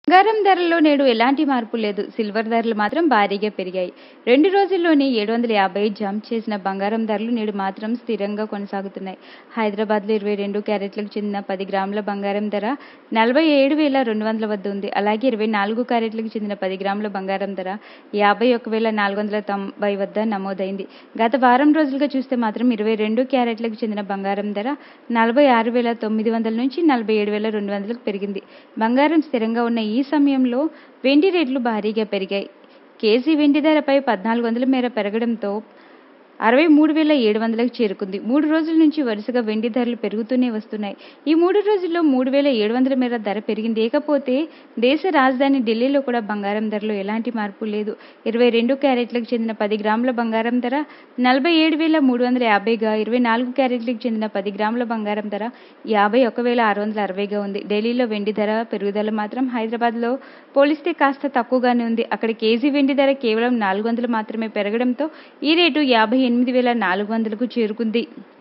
బంగారం ధరల్లో నేడు ఎలాంటి మార్పు లేదు సిల్వర్ ధరలు మాత్రం భారీగా పెరిగాయి రెండు రోజుల్లోనే ఏడు వందల యాభై జంప్ చేసిన బంగారం ధరలు నేడు మాత్రం స్థిరంగా కొనసాగుతున్నాయి హైదరాబాద్లో ఇరవై రెండు క్యారెట్లకు చెందిన పది గ్రాముల బంగారం ధర నలభై ఏడు వేల రెండు వందల వద్ద ఉంది అలాగే ఇరవై నాలుగు క్యారెట్లకు చెందిన పది గ్రాముల బంగారం ధర యాభై ఒక వేల నాలుగు వందల తొంభై వద్ద నమోదైంది గత వారం రోజులుగా చూస్తే మాత్రం ఇరవై రెండు క్యారెట్లకు చెందిన బంగారం ధర నలభై ఆరు వేల తొమ్మిది వందల నుంచి నలభై ఏడు వేల రెండు వందలకు పెరిగింది బంగారం స్థిరంగా ఉన్న ఈ సమయంలో వెండి రేట్లు భారీగా పెరిగాయి కేజీ వెండి ధరపై పద్నాలుగు వందల మేర పెరగడంతో అరవై మూడు వేల ఏడు వందలకు చేరుకుంది మూడు రోజుల నుంచి వరుసగా వెండి ధరలు పెరుగుతూనే వస్తున్నాయి ఈ మూడు రోజుల్లో మూడు వేల ఏడు వందల మేర ధర పెరిగింది లేకపోతే దేశ రాజధాని ఢిల్లీలో కూడా బంగారం ధరలో ఎలాంటి మార్పు లేదు ఇరవై రెండు క్యారెట్లకు చెందిన పది గ్రాముల బంగారం ధర నలభై ఏడు వేల మూడు వందల యాభైగా ఇరవై నాలుగు క్యారెట్లకు చెందిన పది గ్రాముల బంగారం ధర యాభై ఒక వేల ఆరు వందల అరవైగా ఉంది ఢిల్లీలో వెండి ధర పెరుగుదల మాత్రం హైదరాబాద్లో పోలిస్తే కాస్త తక్కువగానే ఉంది అక్కడ కేజీ వెండి ధర కేవలం నాలుగు వందలు మాత్రమే పెరగడంతో ఈ రేటు యాభై ఎనిమిది వేల నాలుగు వందలకు చేరుకుంది